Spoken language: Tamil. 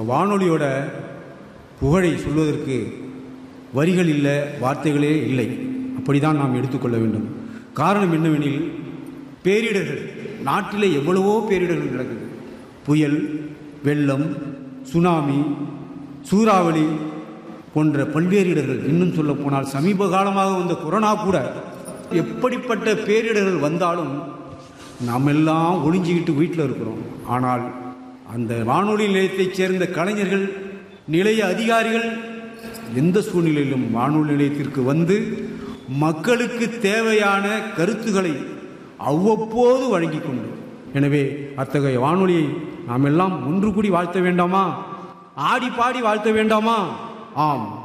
வானொலியோட புகழை சொல்வதற்கு வரிகள் இல்லை வார்த்தைகளே இல்லை அப்படிதான் நாம் எடுத்துக்கொள்ள வேண்டும் காரணம் என்னவெனில் பேரிடர்கள் நாட்டிலே எவ்வளவோ பேரிடர்கள் நடக்குது புயல் வெள்ளம் சுனாமி சூறாவளி போன்ற பல்வேறு இடர்கள் இன்னும் சொல்ல போனால் சமீப காலமாக வந்த கொரோனா கூட எப்படிப்பட்ட பேரிடர்கள் வந்தாலும் நாம் எல்லாம் ஒளிஞ்சிக்கிட்டு வீட்டில் இருக்கிறோம் ஆனால் அந்த வானொலி நிலையத்தைச் சேர்ந்த கலைஞர்கள் நிலைய அதிகாரிகள் எந்த சூழ்நிலையிலும் வானொலி நிலையத்திற்கு வந்து மக்களுக்கு தேவையான கருத்துக்களை அவ்வப்போது வழங்கி கொண்டு எனவே அத்தகைய வானொலியை நாம் எல்லாம் ஒன்று கூடி வாழ்த்த வேண்டாமா ஆடி பாடி வாழ்த்த வேண்டாமா ஆம்